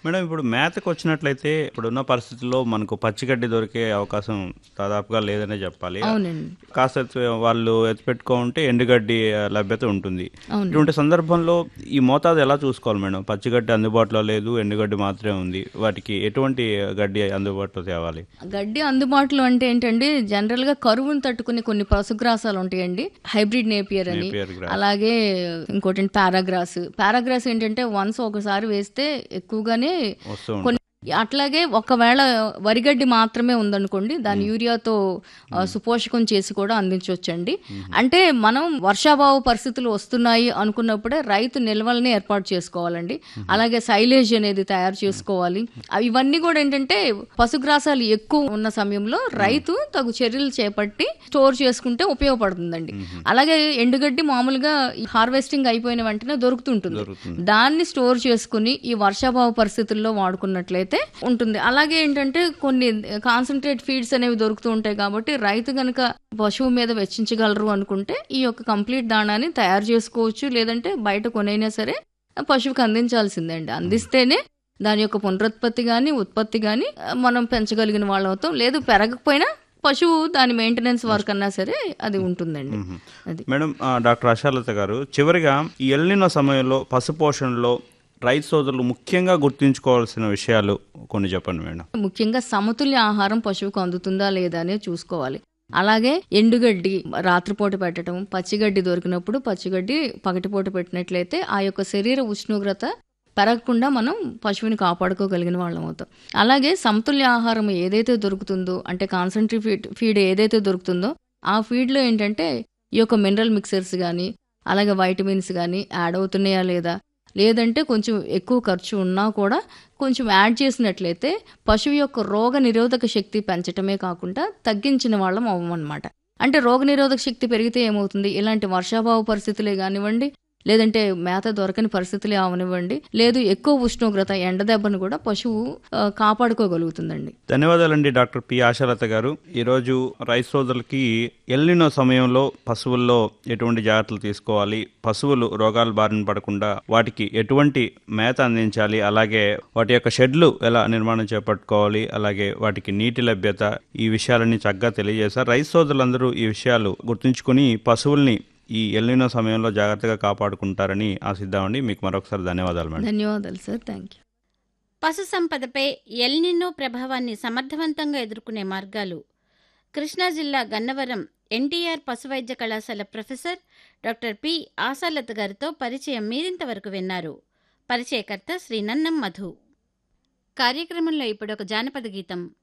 Madam ఇప్పుడు మేతకు వచ్చినట్లయితే ఇప్పుడున్న పరిస్థితుల్లో మనకు పచ్చిగడ్డి దొరికే అవకాశం దాదాపుగా లేదనే చెప్పాలి అవునండి కాస్త ఎత్తు- వాళ్ళు ఎత్తిపెట్టుకుంటే ఎండుగడ్డి ఆ, లభ్యత ఉంటుంది అవును. ఇటువంటి సందర్భంలో ఈ మోతాదు ఎలా చూసుకోవాలి మేడం పచ్చిగడ్డి అందుబాటులో లేదు ఎండుగడ్డి మాత్రమే ఉంది వాటికి ఎటువంటి గడ్డి అందుబాటులో తేవాలి గడ్డి అందుబాటులో అంటే ఏంటండి జనరల్ గా కరువును తట్టుకునే కొన్ని పశుగ్రాసాలు ఉంటాయండి హైబ్రిడ్ నేపియర్ అని Napier grass. అలాగే ఇంకోటి పారాగ్రాస్ పారాగ్రాస్ ఏంటంటే వన్స్ ఒకసారి వేస్తే ఎక్కువగానే వస్తూ ఉంటుంది కొన్ని అట్లాగే ఒకవేళ వరిగడ్డి మాత్రమే ఉందనుకోండి దాని యూరియాతో ఆ, సుపోషకం చేసి కూడా అందించవచ్చండి అంటే మనం వర్షాభావ పరిస్థితులు వస్తున్నాయి అనుకున్నప్పుడే రైతు నిల్వల్ని ఏర్పాటు చేసుకోవాలండి అలాగే సైలేజ్ అనేది తయారు చేసుకోవాలి అవి ఇవన్నీ కూడా ఏంటంటే పశుగ్రాసాలు ఎక్కువ ఉన్న సమయంలో రైతు తగు చర్యలు చేపట్టి స్టోర్ చేసుకుంటే ఉపయోగపడుతుందండి అలాగే ఎండుగడ్డి మామూలుగా హార్వెస్టింగ్ అయిపోయిన వెంటనే దొరుకుతుంటుంది దొరుకుతుంది. దాన్ని స్టోర్ చేసుకుని ఈ వర్షాభావ పరిస్థితుల్లో వాడుకున్నట్లయితే ఉంటుంది అలాగే ఏంటంటే కొన్ని కాన్సన్ట్రేట్ ఫీడ్స్ అనేవి దొరుకుతూ ఉంటాయి కాబట్టి రైతు గనక పశువు మీద వెచ్చించగలరు అనుకుంటే ఈ యొక్క కంప్లీట్ దాణాన్ని తయారు చేసుకోవచ్చు లేదంటే బయట కొనైనా సరే పశువుకి అందించాల్సిందే అండి అందిస్తేనే దాని యొక్క పునరుత్పత్తి కానీ ఉత్పత్తి కానీ మనం పెంచగలిగిన వాళ్ళం అవుతాం లేదు పెరగకపోయినా పశువు దాని మెయింటెనెన్స్ వర్క్ అన్నా సరే అది ఉంటుందండి అది మేడం ఆ, డాక్టర్ ఆశాలత గారు చివరిగా ఈ ఎల్నినో సమయంలో పశుపోషణలో రైతు సోదరులు ముఖ్యంగా గుర్తుంచుకోవాల్సిన విషయాలు కొన్ని చెప్పండి మేడం ముఖ్యంగా సమతుల్య ఆహారం పశువుకు అందుతుందా లేదా అనేది చూసుకోవాలి అలాగే ఎండుగడ్డి రాత్రిపూట పెట్టడం పచ్చిగడ్డి దొరికినప్పుడు పచ్చిగడ్డి పగటిపూట పెట్టినట్లయితే ఆ యొక్క శరీర ఉష్ణోగ్రత పెరగకుండా మనం పశువుని కాపాడుకోగలిగిన వాళ్ళం అవుతాం అలాగే సమతుల్య ఆహారం ఏదైతే దొరుకుతుందో అంటే కాన్సన్ట్రేట్ ఫీడ్ ఫీడ్ ఏదైతే దొరుకుతుందో ఆ ఫీడ్లో ఏంటంటే ఈ యొక్క మినరల్ మిక్సర్స్ కానీ అలాగే వైటమిన్స్ కానీ యాడ్ అవుతున్నాయా లేదా లేదంటే కొంచెం ఎక్కువ ఖర్చు ఉన్నా కూడా కొంచెం యాడ్ చేసినట్లయితే పశువు యొక్క రోగ నిరోధక శక్తి పెంచటమే కాకుండా తగ్గించిన వాళ్ళం అవ్వమన్నమాట అంటే రోగ నిరోధక శక్తి పెరిగితే ఏమవుతుంది ఇలాంటి వర్షాభావ పరిస్థితులే కానివ్వండి లేదంటే మేత దొరకని పరిస్థితులే అవనివ్వండి లేదు ఎక్కువ ఉష్ణోగ్రత ఎండ దెబ్బను కూడా పశువు ఆ, కాపాడుకోగలుగుతుందండి ధన్యవాదాలండి డాక్టర్ పి ఆశాలత గారు ఈరోజు రైతు సోదరులకి ఎల్లినో సమయంలో పశువుల్లో ఎటువంటి జాగ్రత్తలు తీసుకోవాలి పశువులు రోగాల బారిన పడకుండా వాటికి ఎటువంటి మేత అందించాలి అలాగే వాటి యొక్క షెడ్లు ఎలా నిర్మాణం చేపట్టుకోవాలి అలాగే వాటికి నీటి లభ్యత ఈ విషయాలన్నీ చక్కగా తెలియజేశారు రైతు సోదరులందరూ ఈ విషయాలు గుర్తుంచుకుని పశువుల్ని ఈ ఎల్లినో సమయంలో జాగ్రత్తగా కాపాడుకుంటారని ఆశిద్దామండి మీకు మరొకసారి ధన్యవాదాలు మేడం ధన్యవాదాలు సార్ థ్యాంక్ యూ పశు సంపదపై ఎల్నినో ప్రభావాన్ని సమర్థవంతంగా ఎదుర్కొనే మార్గాలు కృష్ణా జిల్లా గన్నవరం ఎన్టీఆర్ పశువైద్య కళాశాల ప్రొఫెసర్ డాక్టర్ పి ఆశాలత గారితో పరిచయం మీరింతవరకు విన్నారు పరిచయకర్త శ్రీ నన్నం మధు కార్యక్రమంలో ఇప్పుడు ఒక జానపద గీతం